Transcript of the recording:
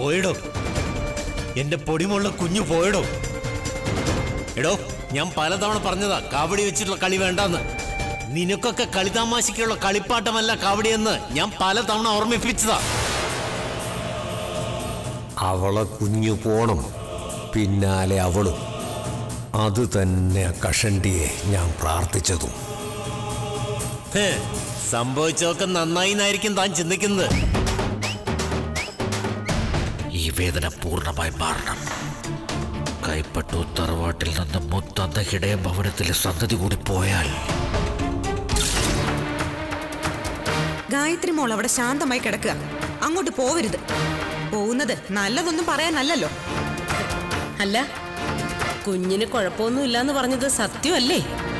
പോയടോ എന്റെ പൊടിമുള്ള കുഞ്ഞു പോയടോ എടോ ഞാൻ പലതവണ പറഞ്ഞതാ കാവടി വെച്ചിട്ടുള്ള കളി വേണ്ടെന്ന് നിനക്കൊക്കെ കളിതാമാശയ്ക്കുള്ള കളിപ്പാട്ടമല്ല കാവടിയെന്ന് ഞാൻ പലതവണ ഓർമ്മിപ്പിച്ചതാ അവളെ കുഞ്ഞു പോണം പിന്നാലെ അവളും അത് തന്നെ ആ കഷണ്ടിയെ ഞാൻ പ്രാർത്ഥിച്ചതും ഹേ, സംഭവിച്ചതൊക്കെ നന്നായി എന്നായിരിക്കും താൻ ചിന്തിക്കുന്നത് ഈ വേദന പൂർണ്ണമായി മാറണം കൈപ്പട്ടു തറവാട്ടിൽ നിന്ന് മുത്തന്ന ഹിടയ ഭവനത്തിലെ സന്തതി കൂടി പോയാൽ ഗായത്രി മോൾ അവിടെ ശാന്തമായി കിടക്കുക അങ്ങോട്ട് പോവരുത് പോകുന്നത് നല്ലതൊന്നും പറയാനല്ലല്ലോ അല്ല കുഞ്ഞിന് കുഴപ്പമൊന്നുമില്ലാന്ന് പറഞ്ഞത് സത്യമല്ലേ